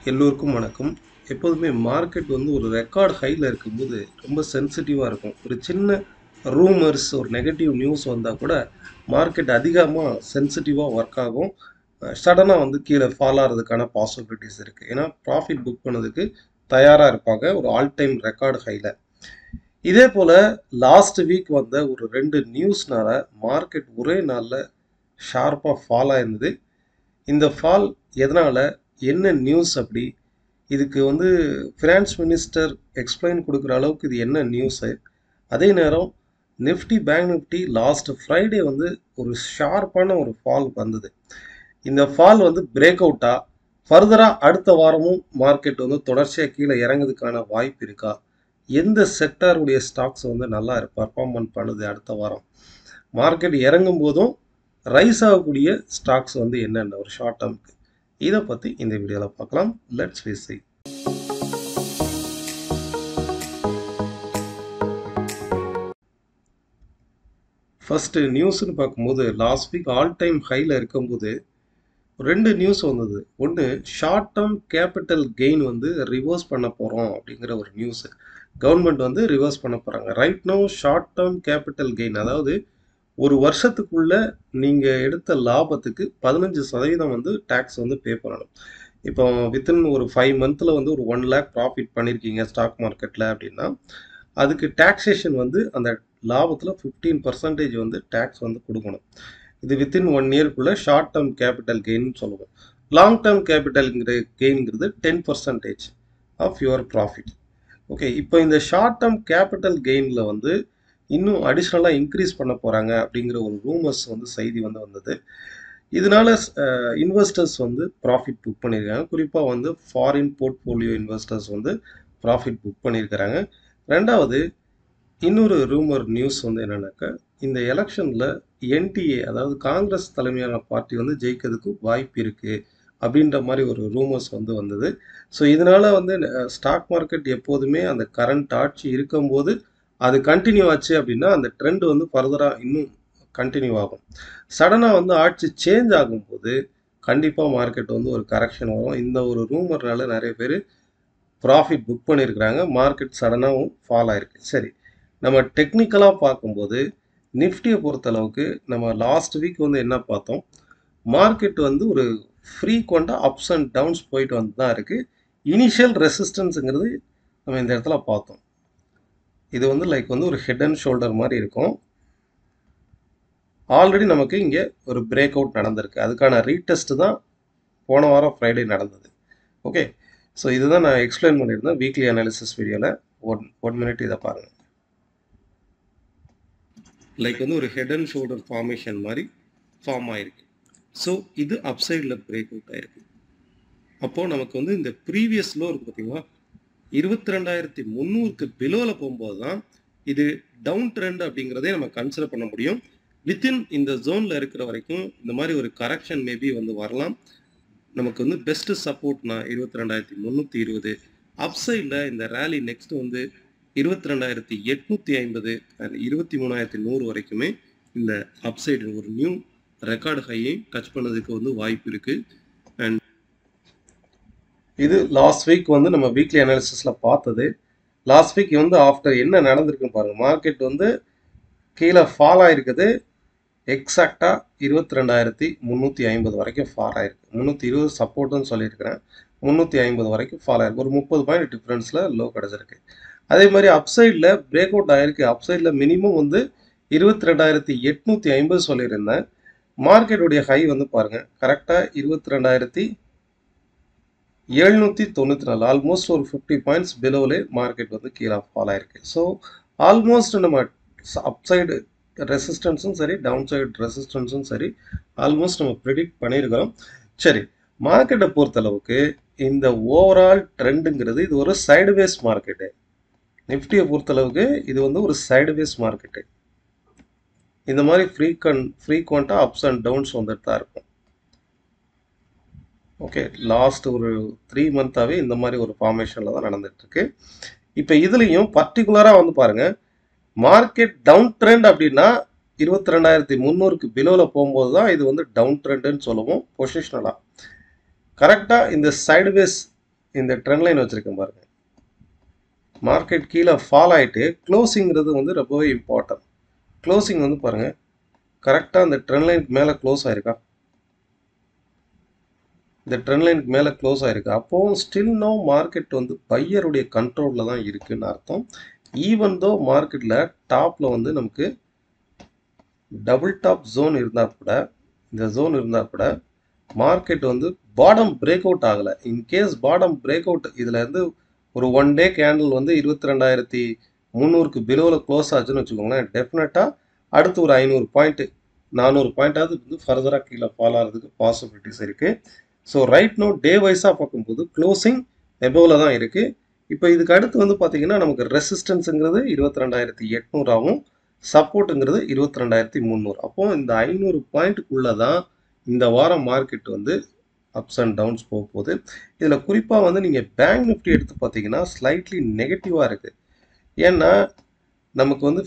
எல்லோருக்கும் வணக்கம் எப்போதுமே மார்க்கெட் வந்து ஒரு ரெக்கார்ட் ஹையில் இருக்கும்போது ரொம்ப சென்சிட்டிவாக இருக்கும் ஒரு சின்ன ரூமர்ஸ் ஒரு நெகட்டிவ் நியூஸ் வந்தால் கூட மார்க்கெட் அதிகமாக சென்சிட்டிவாக ஒர்க் ஆகும் சடனாக வந்து கீழே ஃபால் ஆகிறதுக்கான பாசிபிலிட்டிஸ் இருக்குது ஏன்னா ப்ராஃபிட் புக் பண்ணதுக்கு தயாராக இருப்பாங்க ஒரு ஆல் டைம் ரெக்கார்டு ஹையில் இதே போல் லாஸ்ட் வீக் வந்த ஒரு ரெண்டு நியூஸ்னால மார்க்கெட் ஒரே நாளில் ஷார்ப்பாக ஃபால் ஆயிருந்தது இந்த ஃபால் எதனால் என்ன நியூஸ் அப்படி இதுக்கு வந்து ஃபினான்ஸ் மினிஸ்டர் எக்ஸ்பிளைன் கொடுக்குற அளவுக்கு இது என்ன நியூஸு அதே நேரம் Nifty bank Nifty last Friday வந்து ஒரு ஷார்ப்பான ஒரு ஃபால் வந்தது இந்த ஃபால் வந்து பிரேக் அவுட்டாக ஃபர்தராக அடுத்த வாரமும் மார்க்கெட் வந்து தொடர்ச்சியாக கீழே இறங்குறதுக்கான வாய்ப்பு இருக்கா எந்த செக்டாருடைய ஸ்டாக்ஸ் வந்து நல்லா பர்ஃபார்மன்ஸ் பண்ணுது அடுத்த வாரம் மார்க்கெட் இறங்கும் போதும் ரைஸ் ஆகக்கூடிய ஸ்டாக்ஸ் வந்து என்னென்ன ஒரு ஷார்ட் டேர்முக்கு இதை பற்றி இந்த வீடியோவில் பார்க்கலாம் லெட்ஸ் விசி ஃபஸ்ட்டு நியூஸ்னு பார்க்கும்போது லாஸ்ட் வீக் ஆல் டைம் ஹையில் இருக்கும்போது ரெண்டு நியூஸ் வந்தது ஒன்று ஷார்ட் டேர்ம் கேபிட்டல் கெயின் வந்து ரிவர்ஸ் பண்ண போகிறோம் அப்படிங்கிற ஒரு நியூஸு கவர்மெண்ட் வந்து ரிவர்ஸ் பண்ண போகிறாங்க right no short term capital gain அதாவது ஒரு வருஷத்துக்குள்ள நீங்கள் எடுத்த லாபத்துக்கு பதினஞ்சு சதவீதம் வந்து டேக்ஸ் வந்து பே பண்ணணும் இப்போ வித்தின் ஒரு ஃபைவ் மந்த்தில் வந்து ஒரு ஒன் லேக் ப்ராஃபிட் பண்ணியிருக்கீங்க ஸ்டாக் மார்க்கெட்டில் அப்படின்னா அதுக்கு டேக்ஸேஷன் வந்து அந்த லாபத்தில் ஃபிஃப்டீன் பர்சன்டேஜ் வந்து டேக்ஸ் வந்து கொடுக்கணும் இது வித்தின் ஒன் இயர்க்குள்ளே ஷார்ட் டேர்ம் கேபிட்டல் கெயின் சொல்லுவோம் லாங் டேர்ம் கேபிட்டல்ங்கிற கெயின்ங்கிறது ten percentage of your profit okay இப்போ இந்த ஷார்ட் டேர்ம் கேபிட்டல் கெயினில் வந்து இன்னும் அடிஷ்னலாக இன்க்ரீஸ் பண்ண போகிறாங்க அப்படிங்கிற ஒரு ரூமர்ஸ் வந்து செய்தி வந்து வந்தது இதனால இன்வெஸ்டர்ஸ் வந்து ப்ராஃபிட் புக் பண்ணியிருக்காங்க குறிப்பாக வந்து ஃபாரின் போர்ட்ஃபோலியோ இன்வெஸ்டர்ஸ் வந்து ப்ராஃபிட் புக் பண்ணியிருக்கிறாங்க ரெண்டாவது இன்னொரு ரூமர் நியூஸ் வந்து என்னென்னாக்கா இந்த எலெக்ஷனில் என்டிஏ அதாவது காங்கிரஸ் தலைமையான பார்ட்டி வந்து ஜெயிக்கிறதுக்கு வாய்ப்பு இருக்குது அப்படின்ற மாதிரி ஒரு ரூமர்ஸ் வந்து வந்தது ஸோ இதனால் வந்து ஸ்டாக் மார்க்கெட் எப்போதுமே அந்த கரண்ட் ஆட்சி இருக்கும்போது அது கண்டினியூ ஆச்சு அப்படின்னா அந்த ட்ரெண்ட் வந்து ஃபர்தராக இன்னும் கண்டினியூ ஆகும் சடனாக வந்து ஆட்சி சேஞ்ச் ஆகும்போது கண்டிப்பாக மார்க்கெட் வந்து ஒரு கரெக்ஷன் வரும் இந்த ஒரு ரூமர்னால நிறைய பேர் ப்ராஃபிட் புக் பண்ணியிருக்கிறாங்க மார்க்கெட் சடனாகவும் ஃபால் ஆயிருக்கு சரி நம்ம டெக்னிக்கலாக பார்க்கும்போது நிஃப்டியை பொறுத்தளவுக்கு நம்ம லாஸ்ட் வீக் வந்து என்ன பார்த்தோம் மார்க்கெட் வந்து ஒரு ஃப்ரீக்வெண்ட்டாக அப்ஸ் அண்ட் டவுன்ஸ் போயிட்டு வந்து தான் இருக்குது இனிஷியல் ரெசிஸ்டன்ஸுங்கிறது நம்ம இந்த இடத்துல பார்த்தோம் இது வந்து லைக் வந்து ஒரு ஹெட் அண்ட் ஷோல்டர் மாதிரி இருக்கும் ஆல்ரெடி நமக்கு இங்கே ஒரு பிரேக் அவுட் நடந்திருக்கு அதுக்கான ரீடெஸ்ட் தான் போன வாரம் ஃப்ரைடே நடந்தது ஓகே ஸோ இதுதான் நான் எக்ஸ்பிளைன் பண்ணியிருந்தேன் வீக்லி அனாலிசிஸ் வீடியோவில் ஒன் ஒன் மினிட் இதை பாருங்கள் லைக் வந்து ஒரு ஹெட் அண்ட் ஷோல்டர் ஃபார்மேஷன் மாதிரி ஃபார்ம் ஆயிருக்கு ஸோ இது அப்சைடில் பிரேக் அவுட் ஆயிருக்கு அப்போது நமக்கு வந்து இந்த ப்ரீவியஸ் லோ இருக்குது பார்த்தீங்களா இருபத்தி ரெண்டாயிரத்தி முந்நூறுக்கு பிலோவில் போகும்போது தான் இது டவுன் ட்ரெண்ட் அப்படிங்கிறதே நம்ம கன்சிடர் பண்ண முடியும் வித்தின் இந்த ஜோனில் இருக்கிற வரைக்கும் இந்த மாதிரி ஒரு கரெக்ஷன் மேபி வந்து வரலாம் நமக்கு வந்து பெஸ்ட்டு சப்போர்ட்னா இருபத்தி ரெண்டாயிரத்தி முந்நூற்றி இருபது அப்சைடில் இந்த ரேலி நெக்ஸ்ட் வந்து இருபத்தி ரெண்டாயிரத்தி எட்நூற்றி ஐம்பது அண்ட் இருபத்தி மூணாயிரத்தி நூறு வரைக்குமே இந்த அப்சைடு ஒரு நியூ ரெக்கார்டு ஹையை டச் பண்ணதுக்கு வந்து வாய்ப்பு இருக்குது அண்ட் இது லாஸ்ட் வீக் வந்து நம்ம வீக்லி அனாலிசிஸில் பார்த்தது லாஸ்ட் வீக் வந்து ஆஃப்டர் என்ன நடந்திருக்குன்னு பாருங்கள் மார்க்கெட் வந்து கீழே ஃபால் ஆகிருக்குது எக்ஸாக்டாக இருபத்தி ரெண்டாயிரத்தி முந்நூற்றி ஐம்பது வரைக்கும் ஃபால் ஆயிருக்கு முந்நூற்றி இருபது சப்போர்ட்டுன்னு சொல்லியிருக்கிறேன் முந்நூற்றி ஐம்பது வரைக்கும் ஃபால் ஆயிருக்கு ஒரு முப்பது பாயிண்ட் டிஃப்ரென்ஸில் லோ கிடச்சிருக்கு அதே மாதிரி அப்சைடில் பிரேக் அவுட் ஆகிருக்கு அப்சைடில் மினிமம் வந்து இருபத்தி ரெண்டாயிரத்தி எட்நூற்றி ஐம்பது சொல்லியிருந்தேன் மார்க்கெட்டுடைய ஹை வந்து பாருங்கள் கரெக்டாக இருபத்தி ரெண்டாயிரத்தி எழுநூற்றி தொண்ணூற்றி நாலு ஆல்மோஸ்ட் ஒரு ஃபிஃப்டி பாயிண்ட்ஸ் பிலோவிலே மார்க்கெட் வந்து கீழே ஃபால் ஆயிருக்கு ஸோ ஆல்மோஸ்ட் நம்ம அப்சைடு ரெசிஸ்டன்ஸும் சரி டவுன் சைடு ரெசிஸ்டன்ஸும் சரி ஆல்மோஸ்ட் நம்ம ப்ரிடிக்ட் பண்ணியிருக்கிறோம் சரி மார்க்கெட்டை பொறுத்தளவுக்கு இந்த ஓவரால் ட்ரெண்டுங்கிறது இது ஒரு சைடுவேஸ் மார்க்கெட்டு நிஃப்டியை பொறுத்தளவுக்கு இது வந்து ஒரு சைடுவேஸ் மார்க்கெட்டு இந்த மாதிரி ஃப்ரீக்வன் ஃப்ரீக்வெண்ட்டாக அப்ஸ் அண்ட் டவுன்ஸ் வந்துட்டு தான் இருக்கும் ஓகே லாஸ்ட் ஒரு த்ரீ மந்த்தாகவே இந்த மாதிரி ஒரு ஃபார்மேஷனில் தான் நடந்துகிட்ருக்கு இப்போ இதுலேயும் பர்டிகுலராக வந்து பாருங்கள் மார்க்கெட் டவுன் ட்ரெண்ட் அப்படின்னா இருபத்தி ரெண்டாயிரத்தி முந்நூறுக்கு பிலோவில் போகும்போது தான் இது வந்து டவுன் ட்ரெண்டுன்னு சொல்லுவோம் பொசிஷனலாக கரெக்டாக இந்த சைடுவேஸ் இந்த ட்ரெண்ட் லைன் வச்சுருக்கேன் பாருங்க மார்க்கெட் கீழே ஃபால் ஆகிட்டு க்ளோசிங்கிறது வந்து ரொம்பவே இம்பார்ட்டன்ட் க்ளோசிங் வந்து பாருங்கள் கரெக்டாக அந்த ட்ரெண்ட் லைனுக்கு மேலே க்ளோஸ் ஆயிருக்கா இந்த ட்ரெண்ட் லைனுக்கு மேலே க்ளோஸ் ஆயிருக்கு அப்போது ஸ்டில் நோ மார்க்கெட் வந்து பையருடைய கண்ட்ரோலில் தான் இருக்குன்னு அர்த்தம் ஈவன் தோ மார்க்கெட்டில் டாப்பில் வந்து நமக்கு டபுள் டாப் ஜோன் இருந்தால் கூட இந்த ஜோன் இருந்தால் கூட மார்க்கெட் வந்து பாடம் பிரேக் அவுட் ஆகலை இன்கேஸ் பாடம் பிரேக் அவுட் இதில் இருந்து ஒரு ஒன் டே கேண்டில் வந்து இருபத்தி ரெண்டாயிரத்தி முந்நூறுக்கு பிலோவில் க்ளோஸ் ஆச்சுன்னு வச்சுக்கோங்களேன் டெஃபினட்டாக அடுத்து ஒரு ஐநூறு பாயிண்ட்டு நானூறு பாயிண்ட்டாவது வந்து ஃபர்தராக கீழே ஃபால் ஆகிறதுக்கு பாசிபிலிட்டிஸ் இருக்குது ஸோ ரைட் நோ டே வைஸாக பார்க்கும்போது க்ளோசிங் எபோவில் தான் இருக்குது இப்போ இதுக்கு அடுத்து வந்து பார்த்தீங்கன்னா நமக்கு ரெசிஸ்டன்ஸுங்கிறது இருபத்தி ரெண்டாயிரத்தி எட்நூறாகவும் சப்போர்ட்டுங்கிறது இருபத்தி ரெண்டாயிரத்தி முந்நூறு அப்போது இந்த ஐநூறு பாயிண்ட்டுக்குள்ளே தான் இந்த வாரம் மார்க்கெட் வந்து அப்ஸ் அண்ட் டவுன்ஸ் போக போகுது இதில் குறிப்பாக வந்து நீங்கள் பேங்க் நிஃப்டி எடுத்து பார்த்தீங்கன்னா ஸ்லைட்லி நெகட்டிவாக இருக்குது ஏன்னா நமக்கு வந்து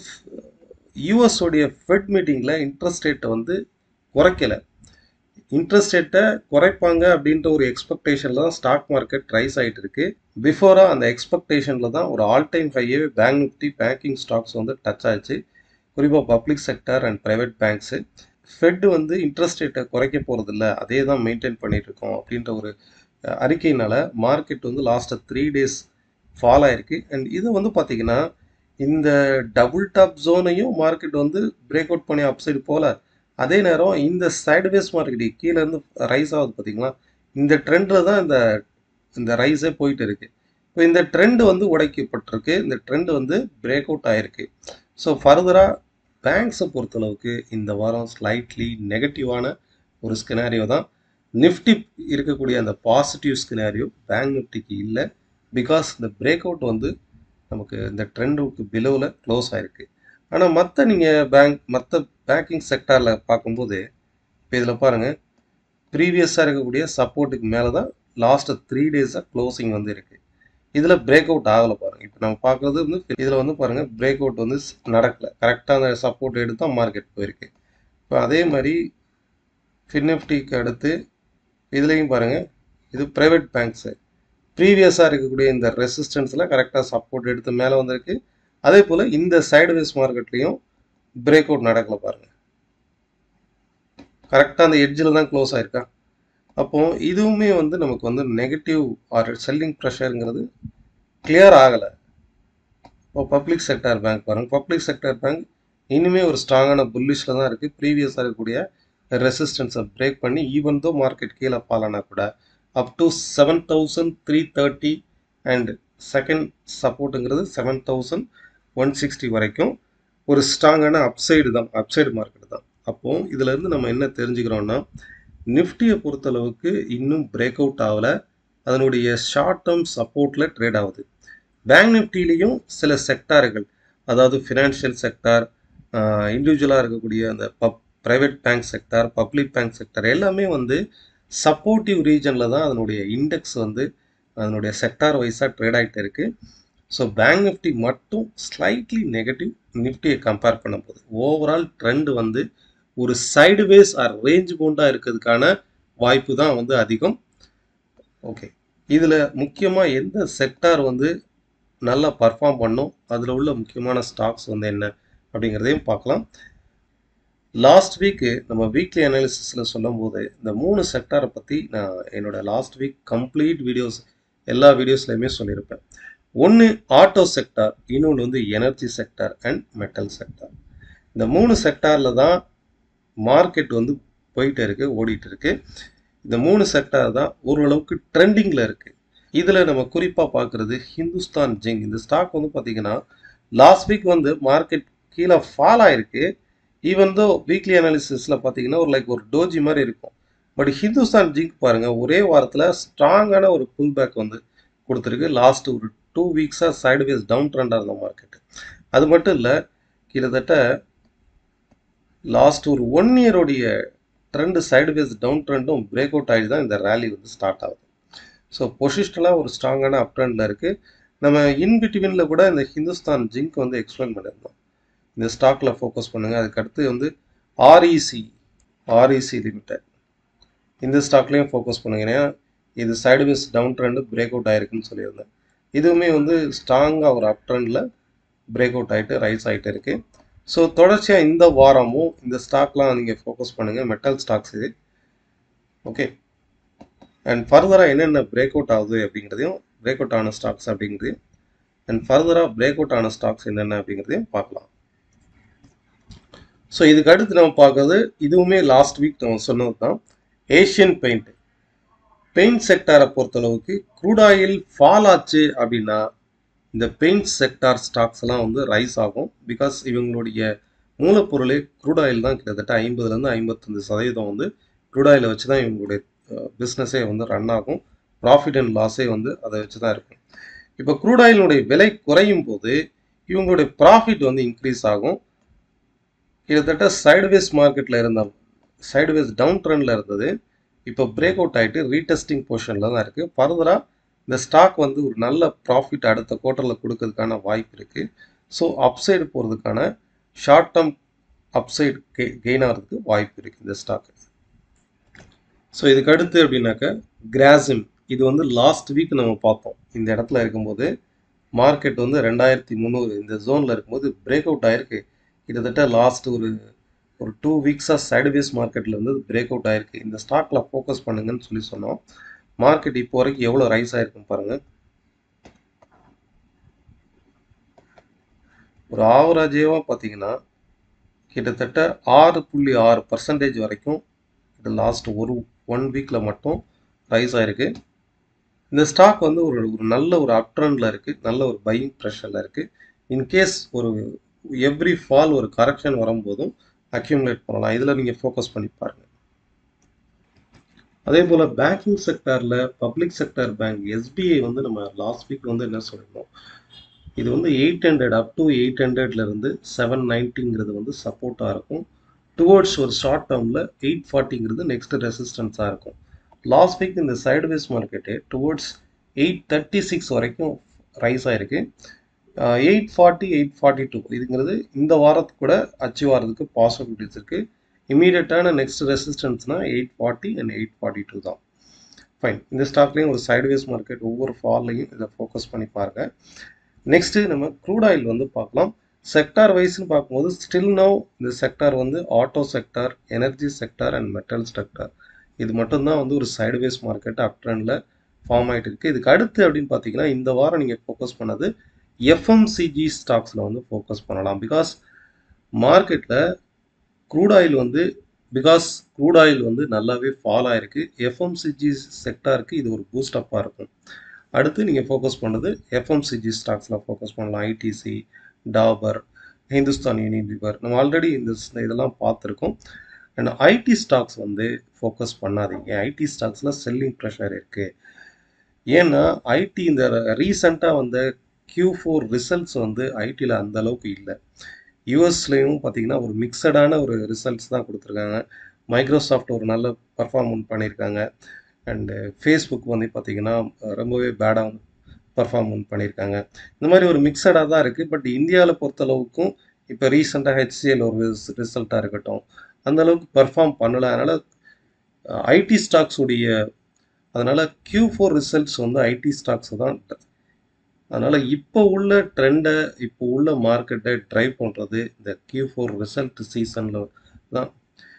யூஎஸோடைய ஃபெட் மீட்டிங்கில் இன்ட்ரெஸ்ட் ரேட்டை வந்து குறைக்கலை இன்ட்ரெஸ்ட் ரேட்டை குறைப்பாங்க அப்படின்ற ஒரு எக்ஸ்பெக்டேஷனில் தான் ஸ்டாக் மார்க்கெட் ரைஸ் ஆகிட்டு இருக்கு பிஃபோராக அந்த எக்ஸ்பெக்டேஷனில் தான் ஒரு ஆல் டைம் ஹையே பேங்க் நிஃப்டி பேங்கிங் ஸ்டாக்ஸ் வந்து டச் ஆச்சு குறிப்பாக public sector and private banks Fed வந்து இன்ட்ரெஸ்ட் ரேட்டை குறைக்க போகிறதில்ல அதே தான் மெயின்டைன் பண்ணிட்டு இருக்கோம் அப்படின்ற ஒரு அறிக்கையினால மார்க்கெட் வந்து லாஸ்ட்டு த்ரீ டேஸ் ஃபால் ஆயிருக்கு அண்ட் இது வந்து பார்த்தீங்கன்னா இந்த டபுள் டாப் ஜோனையும் மார்க்கெட் வந்து பிரேக் அவுட் பண்ணி அப்சைடு போல அதே நேரம் இந்த சைடுவேஸ் மார்க்கெட் கீழே இருந்து ரைஸ் ஆகுது பார்த்தீங்களா இந்த ட்ரெண்டில் தான் இந்த இந்த ரைஸே போயிட்டு இருக்கு இப்போ இந்த ட்ரெண்ட் வந்து உடைக்கப்பட்டிருக்கு இந்த ட்ரெண்ட் வந்து பிரேக் அவுட் ஆயிருக்கு ஸோ ஃபர்தராக பேங்க்ஸை பொறுத்தளவுக்கு இந்த வாரம் ஸ்லைட்லி நெகட்டிவான ஒரு ஸ்கினாரியோ தான் நிஃப்டி இருக்கக்கூடிய அந்த பாசிட்டிவ் ஸ்கினாரியோ பேங்க் நிஃப்டிக்கு இல்லை பிகாஸ் இந்த பிரேக் அவுட் வந்து நமக்கு இந்த ட்ரெண்டுக்கு பிலோவில் க்ளோஸ் ஆயிருக்கு ஆனால் மற்ற நீங்கள் பேங்க் மற்ற பேங்கிங் செக்டாரில் பார்க்கும்போது இப்போ இதில் பாருங்கள் ப்ரீவியஸாக இருக்கக்கூடிய சப்போர்ட்டுக்கு மேலே தான் லாஸ்ட்டு த்ரீ டேஸாக க்ளோசிங் வந்து இருக்குது இதில் பிரேக் அவுட் ஆகலை பாருங்கள் இப்போ நம்ம பார்க்குறது வந்து இதில் வந்து பாருங்கள் பிரேக் அவுட் வந்து நடக்கலை கரெக்டாக அந்த சப்போர்ட் எடுத்து தான் மார்க்கெட் போயிருக்கு இப்போ அதே மாதிரி ஃபின்எஃப்டிக்கு அடுத்து இதுலேயும் பாருங்கள் இது ப்ரைவேட் பேங்க்ஸு ப்ரீவியஸாக இருக்கக்கூடிய இந்த ரெசிஸ்டன்ஸில் கரெக்டாக சப்போர்ட் எடுத்து மேலே வந்திருக்கு அதே போல் இந்த சைடுவேஸ் மார்க்கெட்லேயும் பிரேக் அவுட் நடக்கல பாருங்கள் கரெக்டாக அந்த எட்ஜில் தான் க்ளோஸ் ஆயிருக்கா அப்போ இதுவுமே வந்து நமக்கு வந்து நெகட்டிவ் ஆர் செல்லிங் ப்ரெஷருங்கிறது கிளியர் ஆகலை இப்போ பப்ளிக் செக்டார் பேங்க் பாருங்கள் பப்ளிக் செக்டார் பேங்க் இனிமேல் ஒரு ஸ்ட்ராங்கான புல்லிஷில் தான் இருக்குது ப்ரீவியஸாக இருக்கக்கூடிய ரெசிஸ்டன்ஸை பிரேக் பண்ணி ஈவன் தோ மார்க்கெட் கீழே ஃபாலானா கூட up to seven thousand three thirty and second சப்போர்ட்டுங்கிறது செவன் தௌசண்ட் ஒன் சிக்ஸ்டி வரைக்கும் ஒரு ஸ்ட்ராங்கான அப்சைடு தான் அப்சைடு மார்க்கெட் தான் அப்போது இதிலேருந்து நம்ம என்ன தெரிஞ்சுக்கிறோன்னா நிஃப்டியை பொறுத்தளவுக்கு இன்னும் பிரேக் அவுட் ஆகலை அதனுடைய ஷார்ட் டேர்ம் சப்போர்ட்டில் ட்ரேட் ஆகுது பேங்க் நிஃப்டிலையும் சில செக்டார்கள் அதாவது ஃபினான்ஷியல் செக்டார் இண்டிவிஜுவலாக இருக்கக்கூடிய அந்த பப் private bank sector public bank sector எல்லாமே வந்து சப்போர்ட்டிவ் ரீஜனில் தான் அதனுடைய இண்டெக்ஸ் வந்து அதனுடைய செக்டார் வைஸாக ட்ரேட் ஆகிட்டு இருக்குது ஸோ பேங்க் நிஃப்டி மட்டும் ஸ்லைட்லி நெகட்டிவ் நிஃப்டியை கம்பேர் பண்ணும்போது ஓவரால் ட்ரெண்ட் வந்து ஒரு சைடுவேஸ் ஆர் ரேஞ்ச் பவுண்டாக இருக்கிறதுக்கான வாய்ப்பு தான் வந்து அதிகம் ஓகே இதில் முக்கியமாக எந்த செக்டார் வந்து நல்லா பர்ஃபார்ம் பண்ணும் அதில் உள்ள முக்கியமான ஸ்டாக்ஸ் வந்து என்ன அப்படிங்கிறதையும் பார்க்கலாம் லாஸ்ட் வீக்கு நம்ம வீக்லி அனாலிசிஸில் சொல்லும்போது இந்த மூணு செக்டாரை பற்றி நான் என்னோட லாஸ்ட் வீக் கம்ப்ளீட் வீடியோஸ் எல்லா வீடியோஸ்லையுமே சொல்லியிருப்பேன் ஒன்று ஆட்டோ செக்டார் இன்னொன்று வந்து energy sector and metal sector இந்த மூணு செக்டாரில் தான் மார்க்கெட் வந்து போயிட்டு இருக்கு ஓடிட்டு இருக்கு இந்த மூணு செக்டார் தான் ஓரளவுக்கு ட்ரெண்டிங்கில் இருக்குது இதில் நம்ம குறிப்பாக பார்க்குறது ஹிந்துஸ்தான் ஜிங் இந்த ஸ்டாக் வந்து பார்த்தீங்கன்னா லாஸ்ட் வீக் வந்து மார்க்கெட் கீழே ஃபால் ஆயிருக்கு ஈவன் தோ வீக்லி அனாலிசிஸில் பார்த்தீங்கன்னா ஒரு லைக் ஒரு டோஜி மாதிரி இருக்கும் பட் ஹிந்துஸ்தான் ஜிங்க் பாருங்கள் ஒரே வாரத்தில் ஸ்ட்ராங்கான ஒரு புல் பேக் வந்து கொடுத்துருக்கு லாஸ்ட் ஒரு டூ வீக்ஸாக சைடுவேஸ் டவுன் ட்ரெண்டாக இருந்த மார்க்கெட் அது மட்டும் இல்லை கிட்டத்தட்ட லாஸ்ட் ஒரு ஒன் இயரோடைய ட்ரெண்டு சைடுவேஸ் டவுன் ட்ரெண்டும் பிரேக் அவுட் ஆகி தான் இந்த ரேலி வந்து ஸ்டார்ட் ஆகுது ஸோ பொசிஷனலாக ஒரு ஸ்ட்ராங்கான அப் ட்ரெண்டில் இருக்குது நம்ம இன் பிட்வீனில் கூட இந்த ஹிந்துஸ்தான் ஜிங்க் வந்து எக்ஸ்பிளைன் பண்ணியிருந்தோம் இந்த ஸ்டாக்கில் ஃபோக்கஸ் பண்ணுங்கள் அதுக்கடுத்து வந்து ஆர்இசி ஆர்இசி லிமிடெட் இந்த ஸ்டாக்லேயும் ஃபோக்கஸ் பண்ணுங்க ஏன்னா இது sideways down trend break out ஆயிருக்குன்னு சொல்லியிருந்தேன் இதுவுமே வந்து ஸ்ட்ராங்காக ஒரு அப் ட்ரெண்டில் பிரேக் அவுட் ஆகிட்டு ரைஸ் ஆகிட்டு இருக்கு ஸோ தொடர்ச்சியாக இந்த வாரமும் இந்த ஸ்டாக்லாம் நீங்கள் ஃபோக்கஸ் பண்ணுங்கள் மெட்டல் ஸ்டாக்ஸ் இது ஓகே அண்ட் ஃபர்தராக என்னென்ன பிரேக் அவுட் ஆகுது அப்படிங்கிறதையும் பிரேக் அவுட் ஆன ஸ்டாக்ஸ் அப்படிங்கிறதையும் அண்ட் ஃபர்தராக பிரேக் அவுட் ஆன ஸ்டாக்ஸ் என்னென்ன அப்படிங்கிறதையும் பார்க்கலாம் ஸோ இதுக்கு அடுத்து நம்ம பார்க்கறது இதுவுமே லாஸ்ட் வீக் நம்ம சொன்னது தான் ஏஷியன் பெயிண்ட் பெயிண்ட் செக்டாரை பொறுத்தளவுக்கு க்ரூட் ஆயில் ஃபால் ஆச்சு அப்படின்னா இந்த பெயிண்ட் செக்டார் ஸ்டாக்ஸ் எல்லாம் வந்து ரைஸ் ஆகும் பிகாஸ் இவங்களுடைய மூலப்பொருளே க்ரூட் ஆயில் தான் கிட்டத்தட்ட ஐம்பதுலேருந்து ஐம்பத்தஞ்சு சதவீதம் வந்து க்ரூட் ஆயிலை வச்சு தான் இவங்களுடைய பிஸ்னஸே வந்து ரன் ஆகும் ப்ராஃபிட் அண்ட் லாஸே வந்து அதை வச்சு தான் இருக்கும் இப்போ க்ரூட் ஆயிலுடைய விலை குறையும் போது இவங்களுடைய ப்ராஃபிட் வந்து இன்க்ரீஸ் ஆகும் கிட்டத்தட்ட சைடுவேஸ் மார்க்கெட்டில் இருந்த சைடுவேஸ் டவுன் ட்ரெண்டில் இருந்தது இப்போ பிரேக் அவுட் ஆகிட்டு ரீடெஸ்டிங் போர்ஷனில் தான் இருக்குது ஃபர்தராக இந்த ஸ்டாக் வந்து ஒரு நல்ல ப்ராஃபிட் அடுத்த குவார்ட்டரில் கொடுக்கறதுக்கான வாய்ப்பு இருக்குது ஸோ அப்சைடு போகிறதுக்கான ஷார்ட் டேர்ம் அப்சைடு கெ கெயின் ஆகிறதுக்கு வாய்ப்பு இருக்குது இந்த ஸ்டாக்கு ஸோ இதுக்கு அடுத்து அப்படின்னாக்க கிராசிம் இது வந்து லாஸ்ட் வீக் நம்ம பார்த்தோம் இந்த இடத்துல இருக்கும்போது மார்க்கெட் வந்து ரெண்டாயிரத்தி முந்நூறு இந்த ஜோனில் இருக்கும்போது பிரேக் அவுட் ஆயிருக்கு கிட்டத்தட்ட லாஸ்ட் ஒரு ஒரு டூ வீக்ஸாக சைடுவேஸ் மார்க்கெட்டில் இருந்து பிரேக் அவுட் ஆயிருக்கு இந்த ஸ்டாக்கில் ஃபோக்கஸ் பண்ணுங்கன்னு சொல்லி சொன்னோம் மார்க்கெட் இப்போ வரைக்கும் எவ்வளோ ரைஸ் ஆயிருக்குன்னு பாருங்க ஒரு ஆவரேஜாக பார்த்தீங்கன்னா கிட்டத்தட்ட ஆறு புள்ளி ஆறு பர்சன்டேஜ் வரைக்கும் இது லாஸ்ட் ஒரு ஒன் வீக்கில் மட்டும் ரைஸ் ஆயிருக்கு இந்த ஸ்டாக் வந்து ஒரு ஒரு நல்ல ஒரு அப்ட்ரெண்டில் இருக்குது நல்ல ஒரு பையிங் ப்ரெஷரில் இருக்குது இன்கேஸ் ஒரு எவ்ரி ஃபால் ஒரு கரெக்ஷன் வரும்போதும் அக்யூமுலேட் பண்ணலாம் இதில் நீங்கள் ஃபோக்கஸ் பண்ணி பாருங்கள் அதே போல் பேங்கிங் செக்டரில் பப்ளிக் செக்டர் பேங்க் எஸ்பிஐ வந்து நம்ம லாஸ்ட் வீக் வந்து என்ன சொல்லியிருந்தோம் இது வந்து eight hundred up to eight ஹண்ட்ரட்லேருந்து செவன் நைன்ட்டிங்கிறது வந்து சப்போர்ட்டாக இருக்கும் டுவோர்ட்ஸ் ஒரு ஷார்ட் டேர்மில் எயிட் ஃபார்ட்டிங்கிறது நெக்ஸ்ட் ரெசிஸ்டன்ஸாக இருக்கும் லாஸ்ட் வீக் இந்த sideways market towards eight thirty six வரைக்கும் ரைஸ் ஆயிருக்கு eight forty eight forty two இதுங்கிறது இந்த வாரத்துக்கு கூட அச்சீவ் ஆகிறதுக்கு பாசிபிலிட்டிஸ் இருக்குது இமீடியட்டான நெக்ஸ்ட் ரெசிஸ்டன்ஸ்னால் eight forty and eight forty two தான் ஃபைன் இந்த ஸ்டாக்லேயும் ஒரு சைடுவேஸ் மார்க்கெட் ஒவ்வொரு ஃபார்லையும் இதை ஃபோக்கஸ் பண்ணி பாருங்க நெக்ஸ்ட்டு நம்ம க்ரூட் ஆயில் வந்து பார்க்கலாம் செக்டார் வைஸ்னு பார்க்கும்போது ஸ்டில் நவ் இந்த செக்டார் வந்து auto sector energy sector and metal sector இது மட்டும்தான் வந்து ஒரு சைடுவேஸ் மார்க்கெட் அப் ட்ரெண்டில் ஃபார்ம் ஆகிட்டு இருக்குது இதுக்கு அடுத்து அப்படின்னு பார்த்தீங்கன்னா இந்த வாரம் நீங்கள் ஃபோக்கஸ் பண்ணது எஃப்எம்சிஜி ஸ்டாக்ஸில் வந்து ஃபோக்கஸ் பண்ணலாம் பிகாஸ் மார்க்கெட்டில் க்ரூட் ஆயில் வந்து பிகாஸ் க்ரூட் ஆயில் வந்து நல்லாவே ஃபால் ஆயிருக்கு எஃப்எம்சிஜி செக்டாருக்கு இது ஒரு பூஸ்டப்பாக இருக்கும் அடுத்து நீங்கள் ஃபோக்கஸ் பண்ணது எஃப்எம்சிஜி ஸ்டாக்ஸில் ஃபோக்கஸ் பண்ணலாம் ஐடிசி டாபர் ஹிந்துஸ்தான் யூனிலிவர் நம்ம ஆல்ரெடி இந்த இதெல்லாம் பார்த்துருக்கோம் அண்ட் ஐடி ஸ்டாக்ஸ் வந்து ஃபோக்கஸ் பண்ணாதீங்க ஐடி ஸ்டாக்ஸில் செல்லிங் ப்ரெஷர் இருக்குது ஏன்னா ஐடி இந்த ரீசண்டாக வந்த கியூ ஃபோர் ரிசல்ட்ஸ் வந்து ஐடியில் அந்த அளவுக்கு இல்லை யூஎஸ்லேயும் பார்த்தீங்கன்னா ஒரு மிக்சடான ஒரு ரிசல்ட்ஸ் தான் கொடுத்துருக்காங்க மைக்ரோசாஃப்ட் ஒரு நல்ல பர்ஃபார்மன்ஸ் பண்ணியிருக்காங்க அண்டு ஃபேஸ்புக் வந்து பார்த்தீங்கன்னா ரொம்பவே பேடாக வந்து பர்ஃபார்மன்ஸ் பண்ணியிருக்காங்க இந்த மாதிரி ஒரு மிக்சடாக தான் இருக்குது பட் இந்தியாவில் பொறுத்தளவுக்கும் இப்போ ரீசெண்டாக ஹெச்சிஎல் ஒரு ரிசல்ட்டாக இருக்கட்டும் அந்த அளவுக்கு பர்ஃபார்ம் பண்ணலை அதனால் ஐடி ஸ்டாக்ஸ் உடைய அதனால் கியூ ஃபோர் ரிசல்ட்ஸ் வந்து ஐடி ஸ்டாக்ஸ் தான் அதனால் இப்போ உள்ள ட்ரெண்டை இப்போ உள்ள மார்க்கெட்டை ட்ரைவ் பண்ணுறது இந்த கியூ ஃபோர் ரிசல்ட் சீசனில் தான்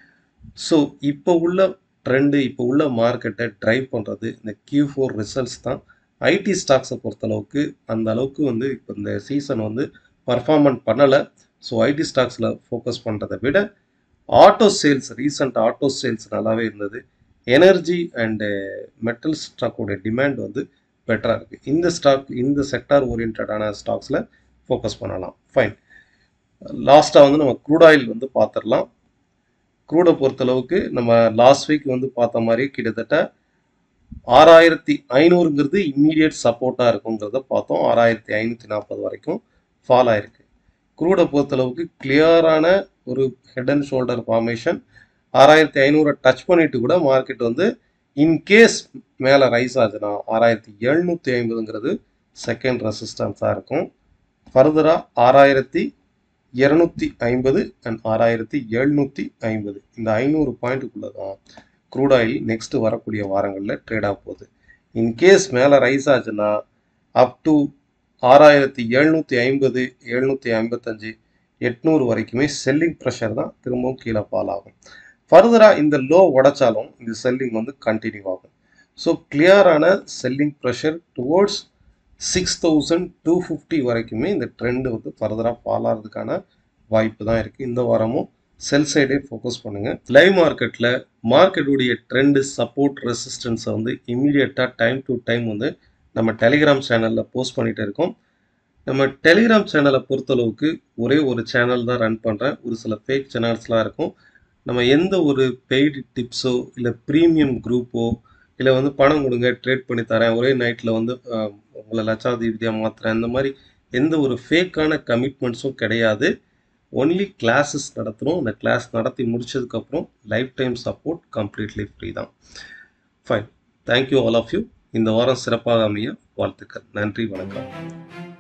ஸோ இப்போ உள்ள ட்ரெண்டு இப்போ உள்ள மார்க்கெட்டை ட்ரைவ் பண்ணுறது இந்த கியூ ஃபோர் ரிசல்ட்ஸ் தான் ஐடி ஸ்டாக்ஸை பொறுத்தளவுக்கு அந்த அளவுக்கு வந்து இப்போ இந்த சீசன் வந்து பர்ஃபார்மன்ஸ் பண்ணலை ஸோ ஐடி ஸ்டாக்ஸில் ஃபோக்கஸ் பண்ணுறதை விட auto sales recent auto sales நல்லாவே இருந்தது எனர்ஜி அண்டு மெட்டல் ஸ்டாக்கோட டிமாண்ட் வந்து பெட்டராக இருக்குது இந்த ஸ்டாக் இந்த செக்டார் ஓரியன்டான ஸ்டாக்ஸில் ஃபோக்கஸ் பண்ணலாம் ஃபைன் லாஸ்ட்டாக வந்து நம்ம க்ரூட் ஆயில் வந்து பார்த்துடலாம் க்ரூடை பொறுத்தளவுக்கு நம்ம லாஸ்ட் வீக் வந்து பார்த்த மாதிரி கிட்டத்தட்ட ஆறாயிரத்தி ஐநூறுங்கிறது இம்மீடியட் சப்போர்ட்டாக இருக்குங்கிறத பார்த்தோம் ஆறாயிரத்தி ஐநூற்றி நாற்பது வரைக்கும் ஃபால் ஆயிருக்கு க்ரூடை பொறுத்தளவுக்கு கிளியரான ஒரு ஹெட் அண்ட் ஷோல்டர் ஃபார்மேஷன் ஆறாயிரத்தி ஐநூறை டச் பண்ணிட்டு கூட மார்க்கெட் வந்து இன்கேஸ் மேலே ரைஸ் ஆச்சுன்னா ஆறாயிரத்தி எழுநூற்றி ஐம்பதுங்கிறது செகண்ட் ரெசிஸ்டன்ஸாக இருக்கும் ஃபர்தராக ஆறாயிரத்தி இரநூத்தி ஐம்பது அண்ட் ஆறாயிரத்தி எழுநூற்றி ஐம்பது இந்த ஐநூறு பாயிண்ட்டுக்குள்ளே தான் க்ரூட் ஆயில் நெக்ஸ்ட் வரக்கூடிய வாரங்களில் ட்ரேட் ஆக போகுது இன்கேஸ் மேலே ரைஸ் ஆச்சுன்னா அப் டு ஆறாயிரத்தி எழுநூற்றி ஐம்பது எழுநூற்றி ஐம்பத்தஞ்சு எட்நூறு வரைக்குமே செல்லிங் ப்ரெஷர் தான் திரும்பவும் கீழே ஃபால் ஆகும் ஃபர்தராக இந்த லோ உடைச்சாலும் இந்த செல்லிங் வந்து கண்டினியூ ஆகும் ஸோ கிளியரான selling pressure towards six thousand two fifty வரைக்குமே இந்த ட்ரெண்டு வந்து ஃபர்தராக ஃபால் ஆகிறதுக்கான வாய்ப்பு தான் இருக்குது இந்த வாரமும் செல் சைடே ஃபோக்கஸ் பண்ணுங்கள் லைவ் மார்க்கெட்டில் மார்க்கெட்டுடைய ட்ரெண்டு சப்போர்ட் ரெசிஸ்டன்ஸை வந்து இமீடியட்டாக டைம் டு டைம் வந்து நம்ம டெலிகிராம் சேனலில் போஸ்ட் பண்ணிகிட்டு இருக்கோம் நம்ம டெலிகிராம் சேனலை பொறுத்தளவுக்கு ஒரே ஒரு சேனல் தான் ரன் பண்ணுறேன் ஒரு சில ஃபேக் சேனல்ஸ்லாம் இருக்கும் நம்ம எந்த ஒரு பெய்டு டிப்ஸோ இல்லை ப்ரீமியம் குரூப்போ இல்லை வந்து பணம் கொடுங்க ட்ரேட் பண்ணி தரேன் ஒரே நைட்டில் வந்து அஹ், உங்களை லட்சாதிபதியாக மாற்றுறேன் இந்த மாதிரி எந்த ஒரு ஃபேக்கான கமிட்மெண்ட்ஸும் கிடையாது ஒன்லி கிளாஸஸ் நடத்துகிறோம் அந்த கிளாஸ் நடத்தி முடிச்சதுக்கப்புறம் life time support completely free தான் fine thank you all of you இந்த வாரம் சிறப்பாக அமைய வாழ்த்துக்கள் நன்றி வணக்கம்